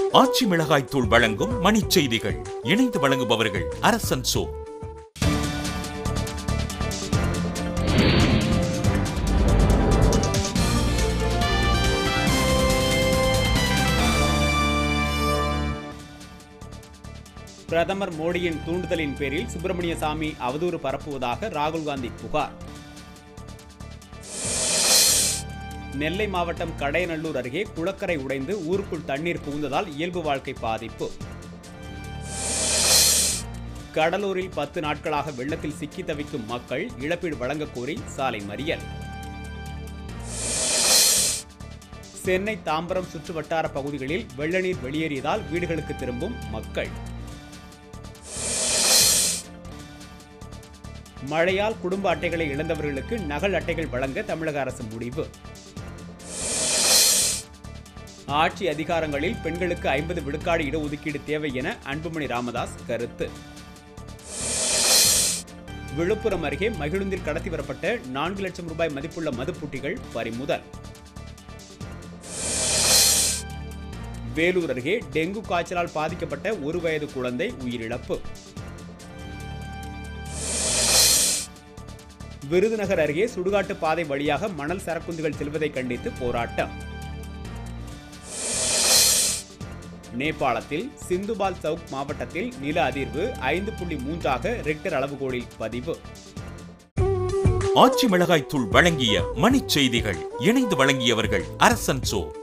ஆச்சி மிளகாய் தூள் வழங்கும் மணிச் செய்திகள் இணைந்து வழங்குபவர்கள் அரசன் சோ பிரதமர் மோடியின் தூண்டுதலின் பேரில் சுப்பிரமணிய சாமி அவதூறு பரப்புவதாக ராகுல் காந்தி புகார் நெல்லை மாவட்டம் கடையநல்லூர் அருகே குளக்கரை உடைந்து ஊருக்குள் தண்ணீர் புகுந்ததால் இயல்பு வாழ்க்கை பாதிப்பு கடலூரில் பத்து நாட்களாக வெள்ளத்தில் சிக்கி தவிக்கும் மக்கள் இழப்பீடு வழங்கக் கோரி சாலை மறியல் சென்னை தாம்பரம் சுற்றுவட்டார பகுதிகளில் வெள்ள நீர் வெளியேறியதால் வீடுகளுக்கு திரும்பும் மக்கள் மழையால் குடும்ப அட்டைகளை இழந்தவர்களுக்கு நகல் அட்டைகள் வழங்க தமிழக அரசு முடிவு ஆட்சி அதிகாரங்களில் பெண்களுக்கு ஐம்பது விழுக்காடு இடஒதுக்கீடு தேவை என அன்புமணி ராமதாஸ் கருத்து விழுப்புரம் அருகே மகிழுந்தில் கடத்தி வரப்பட்ட நான்கு லட்சம் ரூபாய் மதிப்புள்ள மதுப்புட்டிகள் பறிமுதல் வேலூர் அருகே டெங்கு காய்ச்சலால் பாதிக்கப்பட்ட ஒரு வயது குழந்தை உயிரிழப்பு விருதுநகர் அருகே சுடுகாட்டு பாதை வழியாக மணல் சரக்குந்துகள் செல்வதை கண்டித்து போராட்டம் நேபாளத்தில் சிந்துபால் சவுக் மாவட்டத்தில் நில அதிர்வு ஐந்து புள்ளி மூன்றாக ரெக்டர் அளவுகோலில் பதிவு ஆச்சி மிளகாய் தூள் வழங்கிய மணிச் செய்திகள் இணைந்து வழங்கியவர்கள் அரசன் சோ